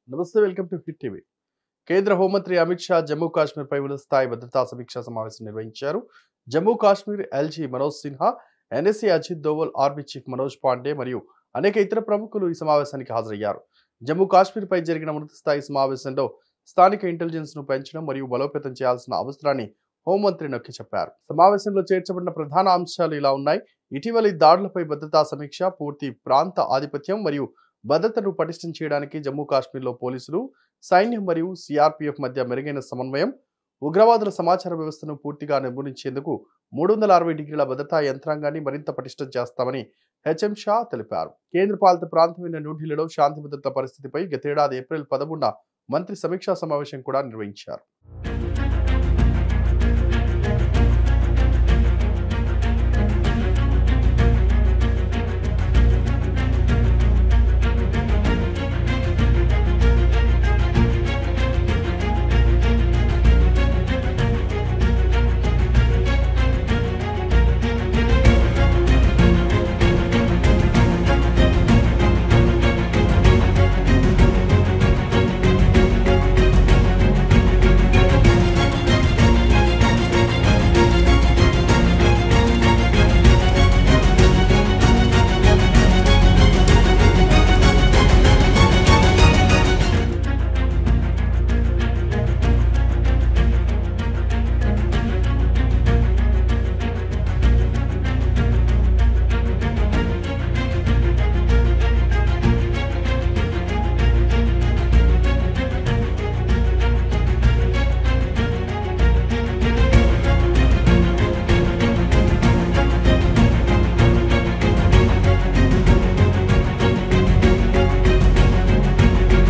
నమస్తే welcome to hit TV కేంద్ర హోంమంత్రి అమిత్ షా జమ్మూ కాశ్మీర్ పై ఉన్నత స్థాయి భద్రతా సమీక్షా సమావేశం నిర్వహించారు Jammu Kashmir LG Manoj Sinha NSC Ajit Doval army chief Manoj Pande మరియు అనేక ఇతర ప్రముఖులు ఈ సమావేశానికి హాజరయ్యారు జమ్మూ కాశ్మీర్ పై జరిగిన ఉన్నత స్థాయి సమావేశంలో స్థానిక ఇంటెలిజెన్స్ ను పెంచడం మరియు బలోపేతం చేయాల్సిన అవసరాన్ని హోంమంత్రి నొక్కి చెప్పారు సమావేశంలో చేర్చబడిన ప్రధాన అంశాలు ఇలా ఉన్నాయి ఇటీవలి దాడులపై భద్రతా సమీక్ష పూర్తి ప్రాంత ఆధిపత్యం మరియు భద్రతను పటిష్టం చేయడానికి జమ్మూ కాశ్మీర్లో పోలీసులు సైన్యం మరియు సిఆర్పిఎఫ్ మధ్య మెరుగైన సమన్వయం ఉగ్రవాదుల సమాచార వ్యవస్థను పూర్తిగా నిర్మూలించేందుకు మూడు వందల అరవై డిగ్రీల భద్రతా యంత్రాంగాన్ని మరింత పటిష్టం చేస్తామని హెచ్ఎం షా తెలిపారు కేంద్ర పాలిత ప్రాంతమైన న్యూఢిల్లీలో శాంతి భద్రతా పరిస్థితిపై గతేడాది ఏప్రిల్ పదమూడున మంత్రి సమీక్షా సమావేశం కూడా నిర్వహించారు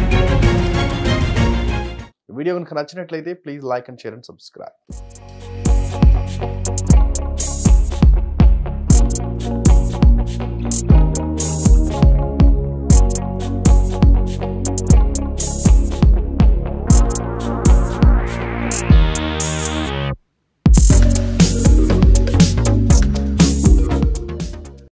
ఈ వీడియో కనుక నచ్చినట్లయితే please like and share and subscribe